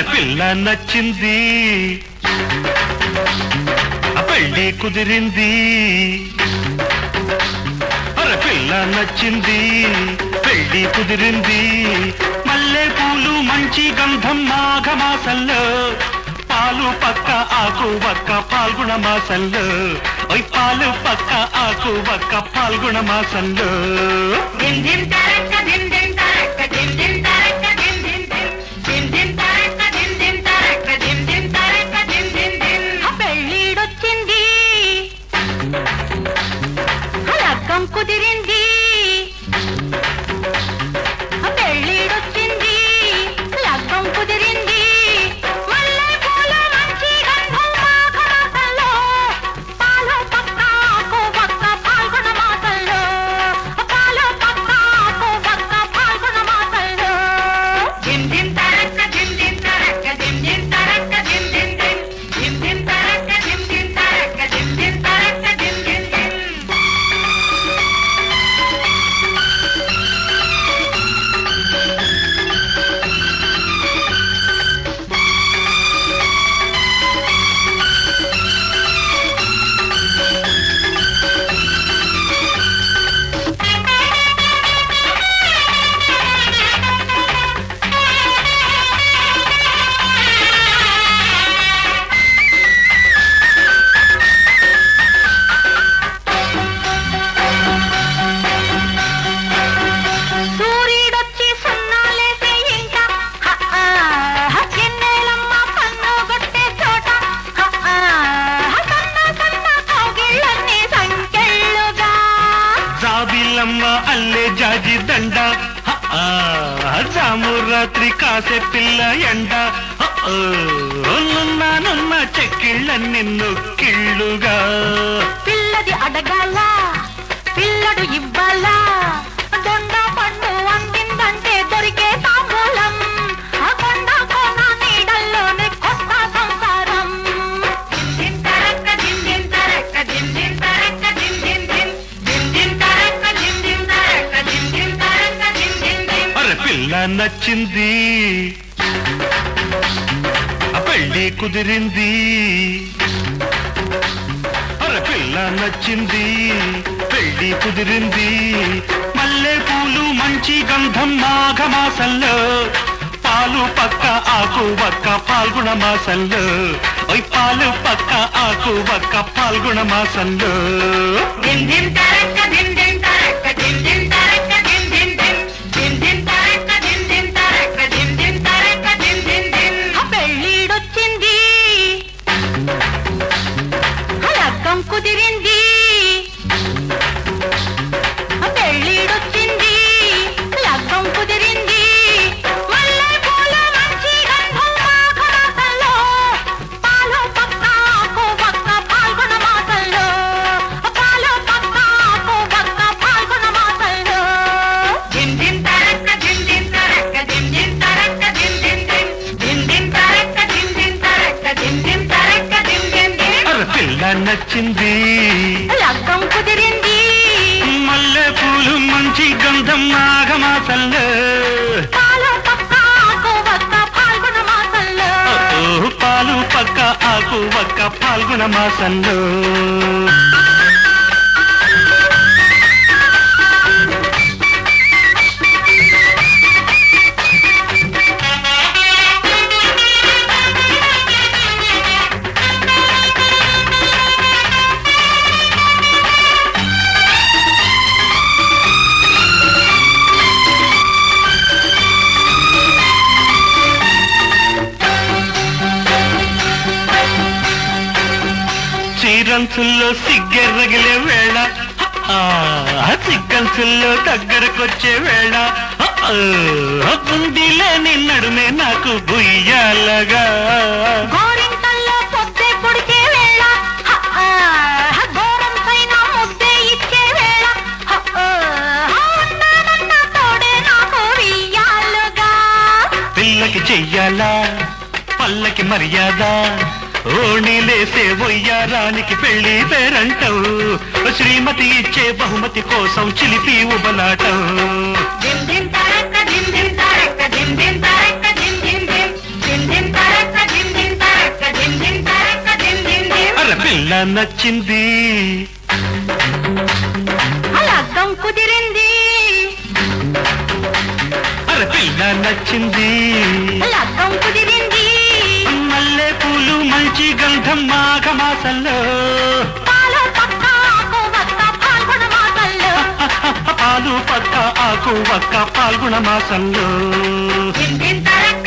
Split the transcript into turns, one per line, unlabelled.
పిల్ల నచ్చింది ఆ పెళ్లి కుదిరింది అరే పిల్ల నచ్చింది పెళ్లి కుదిరింది మల్లె పూలు మంచి గంధం మాఘ మాసంలో పాలు పక్క ఆకు వక్క పాల్గొన మాసంలో ఓయ్ పాలు పక్క ఆకు వక్క పాల్గొన మాసంలో
దిన్ దిన్ తరక్క దిన్ దిన్ తరక్క దిన్ దిన్ తరక్క దిన్ దిన్ దిన్ దిన్ దిన్ తరక్క దిన్ దిన్ తరక్క దిన్ దిన్ తరక్క దిన్ దిన్ దిన్ పెళ్ళిడొచ్చింది లగ్గం కుదిరింది పెళ్ళిడొచ్చింది లగ్గం కుదిరింది మల్లె పూల మంచి గంధం మాఘ మాసంలో పాలు పక్క ఆకు వక్క పాల్గొన మాసంలో పాలు పక్క ఆకు వక్క పాల్గొన మాసంలో దిన్ దిన్ తరక్క దిన్ దిన్ తరక్క దిన్ దిన్ తరక్క దిన్ దిన్ దిన్ దిన్ దిన్ తరక్క దిన్ దిన్ తరక్క దిన్ దిన్ తరక్క దిన్ దిన్ దిన్ సూర్యుడొచ్చి సున్నాలేసే ఇంట హ, ఆ, హ, ఎన్నేలమ్మ కన్ను కొట్టే చోట హ, ఆ, హ, సన్న సన్న కౌగిళ్ళన్నీ సంకెళ్ళుగా
జాబిలమ్మ అల్లే జాజి దండ హ, ఆ, జాము రాత్రి కాసే పిల్ల ఎండ హ, ఓ, నున్న నున్న చెక్కిళ్ళన్ని నొక్కిళ్ళుగా
పిల్లది అడగాల పిల్లడు ఇవ్వాలా దొండ పండు అందిందంటే దొరికే తాంబూలం ఆ కొండ కోన నీడల్లోనే కొత్త సంసారం దిన్ తరక్క దిన్ దిన్ తరక్క దిన్ దిన్ తరక్క దిన్ దిన్ దిన్ దిన్ దిన్ తరక్క దిన్ దిన్ తరక్క దిన్ దిన్ తరక్క దిన్ దిన్ దిన్
అరే పిల్ల నచ్చింది ఆ పెళ్లి కుదిరింది అరే పిల్ల నచ్చింది పెళ్లి కుదిరింది మల్లె పూలు మంచి గంధం మాఘ మాసంలో పాలు పక్క ఆకు వక్క పాల్గొన మాసంలో ఓయ్ పాలు పక్క ఆకు వక్క పాల్గొన మాసంలో
దిన్ దిన్ తరక్క దిన్ దిన్ తరక్క దిన్ దిన్ తరక్క దిన్ దిన్ దిన్ దిన్ దిన్ తరక్క దిన్ దిన్ తరక్క దిన్ దిన్ తరక్క దిన్ దిన్ దిన్ పెళ్ళిడొచ్చింది లగ్గం కుదిరింది పెళ్ళిడొచ్చింది లగ్గం కుదిరింది మల్లె పూల మంచి గంధం మాఘ మాసంలో పాలు పక్క ఆకు వక్క పాల్గొన మాసంలో పాలు పక్క ఆకు వక్క పాల్గొన మాసంలో దిన్ దిన్ తరక్క దిన్ దిన్ తరక్క దిన్ దిన్ తరక్క దిన్ దిన్ దిన్ దిన్ దిన్ తరక్క దిన్ దిన్ తరక్క దిన్ దిన్ తరక్క దిన్ దిన్ దిన్
అరే పిల్ల నచ్చింది
లగ్గం కుదిరింది
మల్లె పూలు మంచి గంధం మాఘ మాసంలో
పాలు పక్క ఆకు వక్క పాల్గొన మాసంలో
ఓ పాలు పక్క ఆకు వక్క పాల్గొన మాసంలో చీరంచుల్లో సిగ్గెర్రగిలే వేళ ఆ, సిగ్గంచుల్లో దగ్గరకొచ్చే వేళ ఆ, గుండీలే నిన్నడుమే నాకు గుయ్యాలగా
గోరింకల్లో పొద్దే పొడిచే వేళ హ, ఆ, హ, గోరం పైన ముద్దే ఇచ్చే వేళ హ, ఆ, హ, ఉన్నానన్న తోడే నాకు వెయ్యాలుగా
పిల్లకి చెయ్యాలా పల్లకి మర్యాద ఓణిలేసే ఒయ్యారానికి పెళ్లి పేరంటావు శ్రీమతి ఇచ్చే బహుమతి కోసం చిలిపి ఉబలాటం
దిన్ దిన్ తరక్క దిన్ దిన్ తరక్క దిన్ దిన్ తరక్క దిన్ దిన్ దిన్ దిన్ దిన్ తరక్క
నచ్చింది
లగ్గం కుదిరింది
అరే పిల్ల నచ్చింది
లగ్గం కుదిరింది
మల్లె పూలు మంచి గంధం మాఘ మాసంలో
పాలు పక్క ఆకు వక్క పాల్గొన మాసంలో
పాలు పక్క ఆకు వక్క పాల్గొన మాసంలో
ఇంటింతరక్క